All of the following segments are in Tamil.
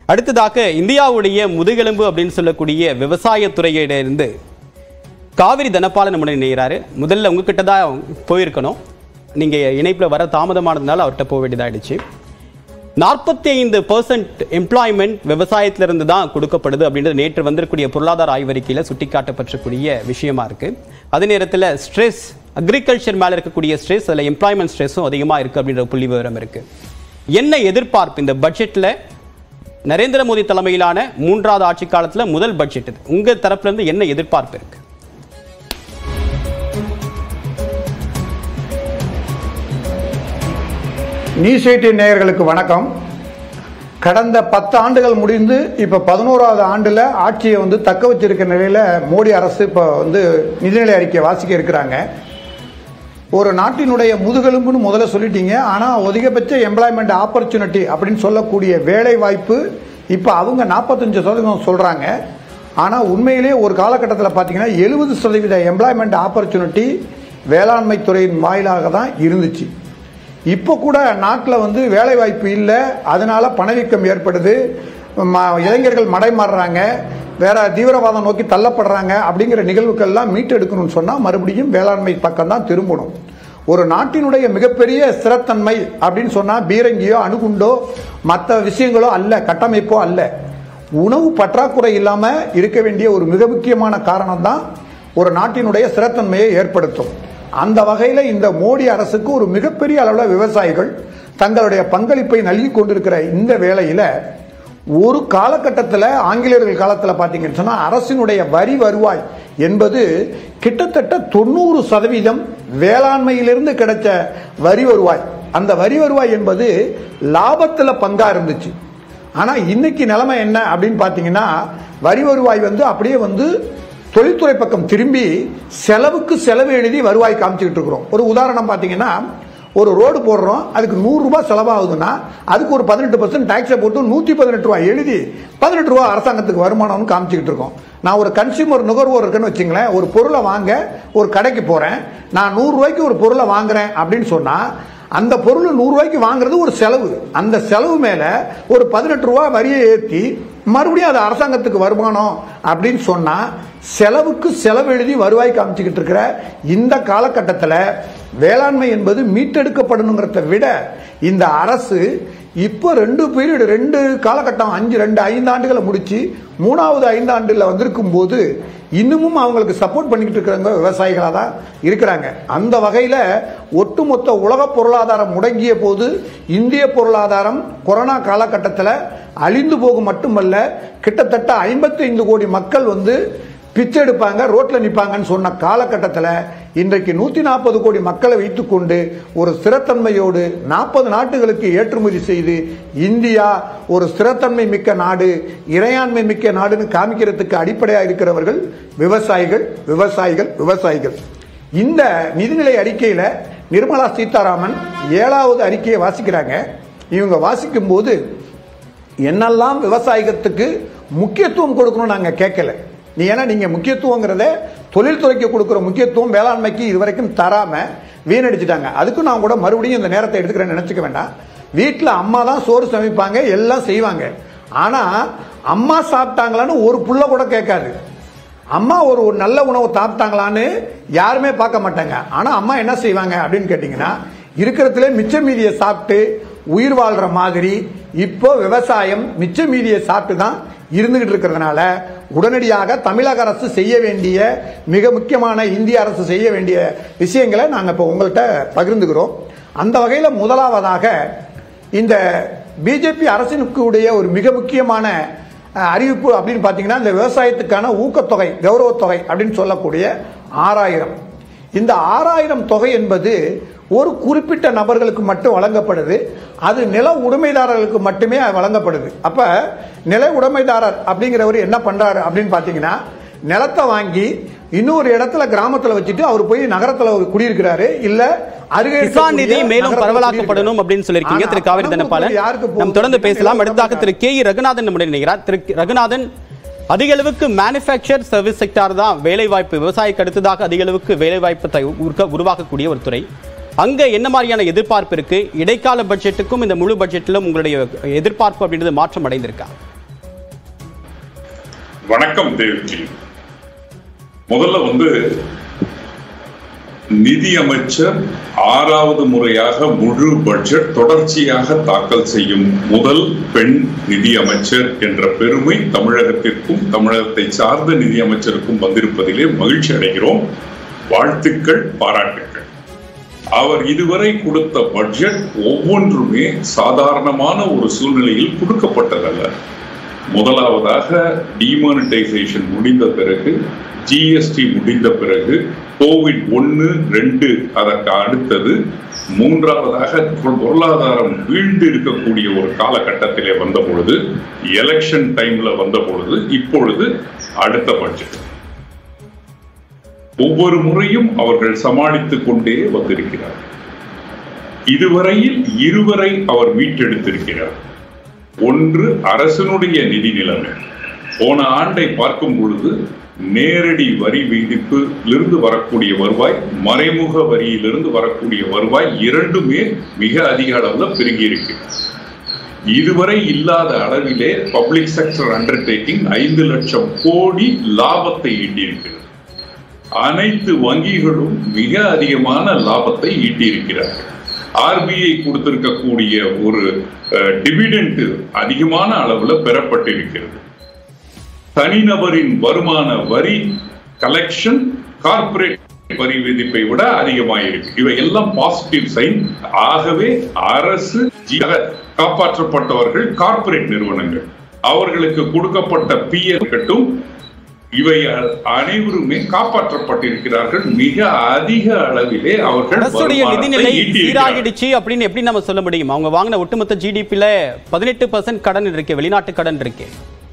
அடுத்ததாக இந்தியாவுடைய முதுகெலும்பு அப்படின்னு சொல்லக்கூடிய விவசாயத்துறையிலிருந்து காவிரி தனபால நம்முடைய இணைகிறாரு முதல்ல உங்ககிட்ட தான் போயிருக்கணும் நீங்கள் இணைப்பில் வர தாமதமானதுனால அவர்கிட்ட போக வேண்டியதாயிடுச்சு நாற்பத்தி ஐந்து பர்சன்ட் எம்ப்ளாய்மெண்ட் விவசாயத்திலிருந்து தான் கொடுக்கப்படுது அப்படின்றது நேற்று வந்திருக்கக்கூடிய பொருளாதார ஆய்வறிக்கையில் சுட்டிக்காட்டப்பட்டிருக்கக்கூடிய விஷயமா இருக்கு அதே நேரத்தில் ஸ்ட்ரெஸ் அக்ரிகல்ச்சர் மேலே இருக்கக்கூடிய ஸ்ட்ரெஸ் அதில் எம்ப்ளாய்மெண்ட் ஸ்ட்ரெஸ்ஸும் அதிகமாக இருக்குது அப்படின்ற புள்ளி விவரம் இருக்கு என்ன எதிர்பார்ப்பு இந்த பட்ஜெட்டில் நரேந்திர மோடி தலைமையிலான மூன்றாவது ஆட்சி காலத்தில் முதல் பட்ஜெட் இது உங்கள் தரப்புலேருந்து என்ன எதிர்பார்ப்பு இருக்கு நியூஸ் எயிட்டின் நேயர்களுக்கு வணக்கம் கடந்த பத்து ஆண்டுகள் முடிந்து இப்போ பதினோராவது ஆண்டில் ஆட்சியை வந்து தக்க வச்சிருக்க நிலையில் மோடி அரசு இப்போ வந்து நிதிநிலை அறிக்கை வாசிக்க இருக்கிறாங்க ஒரு நாட்டினுடைய முதுகெலும்புன்னு முதல்ல சொல்லிட்டீங்க ஆனால் அதிகபட்ச எம்ப்ளாய்மெண்ட் ஆப்பர்ச்சுனிட்டி அப்படின்னு சொல்லக்கூடிய வேலை வாய்ப்பு இப்போ அவங்க நாற்பத்தஞ்சு சதவீதம் சொல்கிறாங்க ஆனால் உண்மையிலேயே ஒரு காலகட்டத்தில் பார்த்தீங்கன்னா எழுபது சதவீத எம்ப்ளாய்மெண்ட் ஆப்பர்ச்சுனிட்டி வேளாண்மை துறையின் வாயிலாக தான் இருந்துச்சு இப்போ கூட நாட்டில் வந்து வேலை வாய்ப்பு இல்லை அதனால பணவீக்கம் ஏற்படுது ம- இளைஞர்கள் மடைமாறுறாங்க வேற தீவிரவாதம் நோக்கி தள்ளப்படுறாங்க அப்படிங்கிற நிகழ்வுகள்லாம் மீட்டெடுக்கணும்னு சொன்னால் மறுபடியும் வேளாண்மை பக்கம் தான் திரும்பணும் ஒரு நாட்டினுடைய மிகப்பெரிய ஸ்திரத்தன்மை அப்படின்னு சொன்னால் பீரங்கியோ அணுகுண்டோ மற்ற விஷயங்களோ அல்ல கட்டமைப்போ அல்ல உணவு பற்றாக்குறை இல்லாமல் இருக்க வேண்டிய ஒரு மிக முக்கியமான காரணம் தான் ஒரு நாட்டினுடைய ஸ்திரத்தன்மையை ஏற்படுத்தும் அந்த வகையில் இந்த மோடி அரசுக்கு ஒரு மிகப்பெரிய அளவில் விவசாயிகள் தங்களுடைய பங்களிப்பை நல்கி கொண்டிருக்கிற இந்த வேளையில் ஒரு காலகட்டத்தில் ஆங்கிலேயர்கள் காலத்தில் பார்த்தீங்கன்னு சொன்னால் அரசினுடைய வரி வருவாய் என்பது கிட்டத்தட்ட தொண்ணூறு சதவீதம் வேளாண்மையிலிருந்து கிடைச்ச வரி வருவாய் அந்த வரி வருவாய் என்பது லாபத்தில் பங்கா இருந்துச்சு ஆனால் இன்னைக்கு நிலைமை என்ன அப்படின்னு பார்த்தீங்கன்னா வரி வருவாய் வந்து அப்படியே வந்து தொழில்துறை பக்கம் திரும்பி செலவுக்கு செலவு எழுதி வருவாய் காமிச்சுக்கிட்டு இருக்கிறோம் ஒரு உதாரணம் பார்த்தீங்கன்னா ஒரு ரோடு போடுறோம் அதுக்கு நூறு ரூபாய் செலவாகுதுன்னா அதுக்கு ஒரு பதினெட்டு பர்சன்ட் டாக்ஸை போட்டு நூற்றி பதினெட்டு ரூபாய் எழுதி பதினெட்டு ரூபா அரசாங்கத்துக்கு வருமானம்னு காமிச்சிக்கிட்டு இருக்கோம் நான் ஒரு கன்சியூமர் நுகர்வோர் இருக்குன்னு வச்சுங்களேன் ஒரு பொருளை வாங்க ஒரு கடைக்கு போகிறேன் நான் நூறு ரூபாய்க்கு ஒரு பொருளை வாங்குறேன் அப்படின்னு சொன்னால் அந்த பொருள் நூறு ரூபாய்க்கு வாங்குறது ஒரு செலவு அந்த செலவு மேல ஒரு பதினெட்டு ரூபா வரியை ஏற்றி மறுபடியும் அது அரசாங்கத்துக்கு வருமானம் அப்படின்னு சொன்னா செலவுக்கு செலவு எழுதி வருவாய் காமிச்சுக்கிட்டு இருக்கிற இந்த காலகட்டத்தில் வேளாண்மை என்பது மீட்டெடுக்கப்படணுங்கிறத விட இந்த அரசு இப்போ ரெண்டு பீரியட் ரெண்டு காலகட்டம் அஞ்சு ரெண்டு ஐந்து ஆண்டுகளை முடிச்சு மூணாவது ஐந்து ஆண்டுல வந்திருக்கும் போது இன்னமும் அவங்களுக்கு சப்போர்ட் பண்ணிக்கிட்டு இருக்கிறவங்க விவசாயிகளாக தான் இருக்கிறாங்க அந்த வகையில் ஒட்டுமொத்த உலக பொருளாதாரம் முடங்கிய போது இந்திய பொருளாதாரம் கொரோனா காலகட்டத்தில் அழிந்து போகும் மட்டுமல்ல கிட்டத்தட்ட 55 கோடி மக்கள் வந்து பிச்சை எடுப்பாங்க ரோட்ல நிப்பாங்கன்னு சொன்ன காலகட்டத்தில் இன்றைக்கு நூத்தி நாற்பது கோடி மக்களை வைத்துக்கொண்டு ஒரு ஸ்திரத்தன்மையோடு நாற்பது நாட்டுகளுக்கு ஏற்றுமதி செய்து இந்தியா ஒரு ஸ்திரத்தன்மை மிக்க நாடு இறையாண்மை மிக்க நாடுன்னு காமிக்கிறதுக்கு அடிப்படையாக இருக்கிறவர்கள் விவசாயிகள் விவசாயிகள் விவசாயிகள் இந்த நிதிநிலை அறிக்கையில நிர்மலா சீதாராமன் ஏழாவது அறிக்கையை வாசிக்கிறாங்க இவங்க வாசிக்கும் போது என்னெல்லாம் விவசாயத்துக்கு முக்கியத்துவம் கொடுக்கணும் நாங்க கேட்கல நீ ஏன்னா நீங்க முக்கியத்துவங்கிறத தொழில்துறைக்கு கொடுக்குற முக்கியத்துவம் வேளாண்மைக்கு இதுவரைக்கும் தராம வீணடிச்சிட்டாங்க அதுக்கும் நான் கூட மறுபடியும் இந்த நேரத்தை எடுத்துக்கிறேன்னு நினைச்சுக்க வேண்டாம் வீட்டில் அம்மா தான் சோறு சமைப்பாங்க எல்லாம் செய்வாங்க ஆனா அம்மா சாப்பிட்டாங்களான்னு ஒரு புள்ள கூட கேட்காது அம்மா ஒரு ஒரு நல்ல உணவு சாப்பிட்டாங்களான்னு யாருமே பார்க்க மாட்டாங்க ஆனா அம்மா என்ன செய்வாங்க அப்படின்னு கேட்டீங்கன்னா இருக்கிறதுல மிச்ச மீதியை சாப்பிட்டு உயிர் வாழ்ற மாதிரி இப்போ விவசாயம் மிச்ச மீதியை சாப்பிட்டு தான் இருந்துகிட்டு இருக்கிறதுனால உடனடியாக தமிழக அரசு செய்ய வேண்டிய மிக முக்கியமான இந்திய அரசு செய்ய வேண்டிய விஷயங்களை நாங்கள் இப்போ உங்கள்கிட்ட பகிர்ந்துக்கிறோம் அந்த வகையில் முதலாவதாக இந்த பிஜேபி அரசினுக்கு உடைய ஒரு மிக முக்கியமான அஹ், அறிவிப்பு அப்படின்னு பார்த்தீங்கன்னா இந்த விவசாயத்துக்கான ஊக்கத்தொகை கௌரவத்தொகை அப்படின்னு சொல்லக்கூடிய ஆறாயிரம் இந்த ஆறாயிரம் தொகை என்பது ஒரு குறிப்பிட்ட நபர்களுக்கு மட்டும் வழங்கப்படுது அது நில உடைமைதாரர்களுக்கு மட்டுமே வழங்கப்படுது அப்ப நில உடைமைதாரர் அப்படிங்கிறவர் என்ன பண்றாரு அப்படின்னு பார்த்தீங்கன்னா நிலத்தை வாங்கி இன்னொரு இடத்துல கிராமத்துல வச்சுட்டு அவர் போய் நகரத்துல ஒரு குடியிருக்கிறாரு இல்ல அருகே கிசான் நிதி இருக்கக்கூடிய மேலும் நகரத்துல பரவலாக்கப்படணும் அப்படின்னு சொல்லியிருக்கீங்க ஆனா, திரு காவிரி பணம் தனபாலன் கொடுப்பது யாருக்கு போகுது? நம் தொடர்ந்து பேசலாம் அடுத்ததாக திரு நிலம் கே இ ரகுநாதன் நம்முடைய இணைகிறார் திரு ரகுநாதன் அதிக அளவுக்கு மேனுஃபேக்சர் சர்வீஸ் செக்டார் தான் வேலைவாய்ப்பு விவசாயிக்கு அடுத்ததாக அதிக அளவுக்கு வேலைவாய்ப்பு தை- உருக்க- உருவாக்கக்கூடிய ஒரு துறை அங்க என்ன மாதிரியான எதிர்பார்ப்பு இருக்கு இடைக்கால பட்ஜெட்டுக்கும் இந்த முழு பட்ஜெட்டிலும் உங்களுடைய எதிர்பார்ப்பு அப்படின்றது மாற்றம் அடைந்திருக்கா வணக்கம் தேவ்ஜி முதல்ல வந்து நிதி அமைச்சர் ஆறாவது முறையாக முழு பட்ஜெட் தொடர்ச்சியாக தாக்கல் செய்யும் முதல் பெண் நிதி அமைச்சர் என்ற பெருமை தமிழகத்திற்கும் தமிழகத்தை சார்ந்த நிதி அமைச்சருக்கும் வந்திருப்பதிலே மகிழ்ச்சி அடைகிறோம் வாழ்த்துக்கள் பாராட்டுக்கள் அவர் இதுவரை கொடுத்த பட்ஜெட் ஒவ்வொன்றுமே சாதாரணமான ஒரு சூழ்நிலையில் கொடுக்கப்பட்டதல்ல முதலாவதாக டிமானிட்டைசேஷன் முடிந்த பிறகு ஜிஎஸ்டி முடிந்த பிறகு கோவிட் ஒன்று ரெண்டு அதற்கு அடுத்தது மூன்றாவதாக பொருளாதாரம் வீழ்ந்து இருக்கக்கூடிய ஒரு காலகட்டத்திலே வந்த பொழுது எலெக்ஷன் டைம்ல வந்த பொழுது இப்பொழுது அடுத்த பட்ஜெட் ஒவ்வொரு முறையும் அவர்கள் சமாளித்துக் கொண்டே வந்திருக்கிறார் இதுவரையில் இருவரை அவர் மீட்டெடுத்திருக்கிறார் ஒன்று அரசனுடைய நிதி நிலைமை போன ஆண்டை பார்க்கும் பொழுது நேரடி வரி விதிப்பிலிருந்து வரக்கூடிய வருவாய் மறைமுக வரியிலிருந்து வரக்கூடிய வருவாய் இரண்டுமே மிக அதிக அளவில் பெருகி இருக்கு இதுவரை இல்லாத அளவிலே பப்ளிக் செக்டர் அண்டர்டேக்கிங் ஐந்து லட்சம் கோடி லாபத்தை ஈட்டியிருக்கிறது அனைத்து வங்கிகளும் மிக அதிகமான லாபத்தை ஈட்டியிருக்கிறார்கள் ஆர்பிஐ கொடுத்திருக்கக்கூடிய ஒரு டிவிடெண்ட் அதிகமான அளவுல பெறப்பட்டிருக்கிறது தனிநபரின் வருமான வரி கலெக்ஷன் கார்பரேட் வரி விதிப்பை விட அதிகமாயிருக்கு இவை எல்லாம் பாசிட்டிவ் சைன் ஆகவே அரசு காப்பாற்றப்பட்டவர்கள் கார்பரேட் நிறுவனங்கள் அவர்களுக்கு கொடுக்கப்பட்ட பிஎல் கட்டும் இவை அனைவருமே காப்பாற்றப்பட்டிருக்கிறார்கள் மிக அதிக அளவிலே அவர்கள் அரசுடைய நிதிநிலை வருமானத்தை ஈட்டியிருக்கிறார்கள். சீராகிடுச்சு அப்படின்னு எப்படி நம்ம சொல்ல முடியும் அவங்க வாங்கின ஒட்டுமொத்த ஜிடிபில பதினெட்டு பர்சன்ட் கடன் இருக்கு வெளிநாட்டு கடன் இருக்கு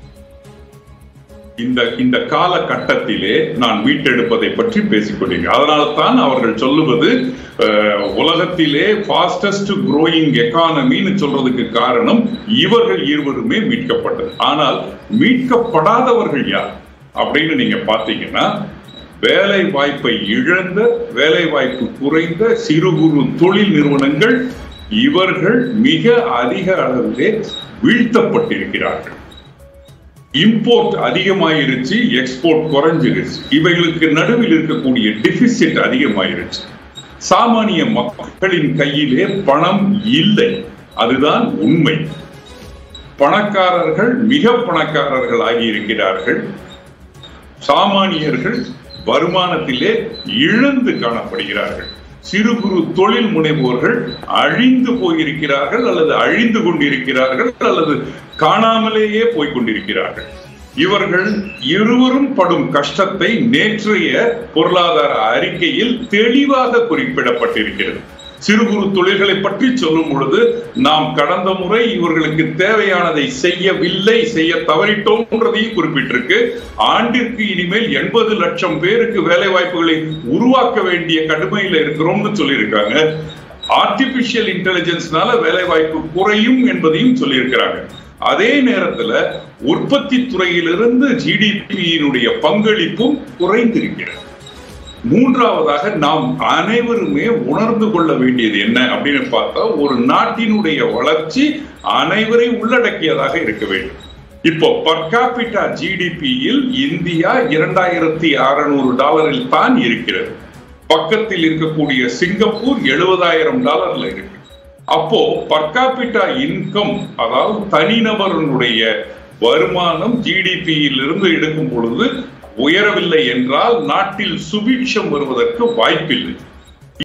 இந்த இந்த காலகட்டத்திலே நான் மீட்டெடுப்பதை பற்றி பேசிக் கொண்டிருக்கிறேன் அதனால தான் அவர்கள் சொல்லுவது அஹ், உலகத்திலே ஃபாஸ்டஸ்ட் growing எக்கானமின்னு சொல்றதுக்கு காரணம் இவர்கள் இருவருமே மீட்கப்பட்டது ஆனால் மீட்கப்படாதவர்கள் யார் அப்படின்னு நீங்க பாத்தீங்கன்னா வேலை வாய்ப்பை இழந்த வேலை வாய்ப்பு குறைந்த சிறு குறு தொழில் நிறுவனங்கள் இவர்கள் மிக அதிக அளவிலே வீழ்த்தப்பட்டிருக்கிறார்கள் இம்போர்ட் அதிகமாயிருச்சு எக்ஸ்போர்ட் குறைஞ்சிருச்சு இவைகளுக்கு நடுவில் இருக்கக்கூடிய டிபிசிட் அதிகமாயிருச்சு சாமானிய மக்களின் கையிலே பணம் இல்லை அதுதான் உண்மை பணக்காரர்கள் மிக பணக்காரர்கள் ஆகியிருக்கிறார்கள் சாமானியர்கள் வருமானத்திலே இழந்து காணப்படுகிறார்கள் சிறு குறு தொழில் முனைவோர்கள் அழிந்து போயிருக்கிறார்கள் அல்லது அழிந்து கொண்டிருக்கிறார்கள் அல்லது காணாமலேயே போய் கொண்டிருக்கிறார்கள் இவர்கள் இருவரும் படும் கஷ்டத்தை நேற்றைய பொருளாதார அறிக்கையில் தெளிவாக குறிப்பிடப்பட்டிருக்கிறது சிறு குறு தொழில்களை பற்றி சொல்லும் பொழுது நாம் கடந்த முறை இவர்களுக்கு தேவையானதை செய்யவில்லை செய்ய தவறிட்டோம்ன்றதையும் குறிப்பிட்டிருக்கு ஆண்டிற்கு இனிமேல் எண்பது லட்சம் பேருக்கு வேலை வாய்ப்புகளை உருவாக்க வேண்டிய கடுமையில இருக்கிறோம்னு சொல்லியிருக்காங்க ஆர்டிபிஷியல் இன்டெலிஜென்ஸ்னால வேலை வாய்ப்பு குறையும் என்பதையும் சொல்லியிருக்கிறாங்க அதே நேரத்துல உற்பத்தி துறையிலிருந்து ஜிடிபியினுடைய பங்களிப்பும் குறைந்திருக்கிறது மூன்றாவதாக நாம் அனைவருமே உணர்ந்து கொள்ள வேண்டியது என்ன அப்படின்னு பார்த்தா ஒரு நாட்டினுடைய வளர்ச்சி அனைவரை உள்ளடக்கியதாக இருக்க வேண்டும் இப்போ பர்காபிட்டா ஜிடிபியில் இந்தியா இரண்டாயிரத்தி அறுநூறு டாலரில் தான் இருக்கிறது பக்கத்தில் இருக்கக்கூடிய சிங்கப்பூர் எழுபதாயிரம் டாலர்ல இருக்கு அப்போ பர்காபிட்டா இன்கம் அதாவது தனிநபருடைய வருமானம் ஜிடிபியில் இருந்து எடுக்கும் பொழுது உயரவில்லை என்றால் நாட்டில் சுபிட்சம் வருவதற்கு வாய்ப்பில்லை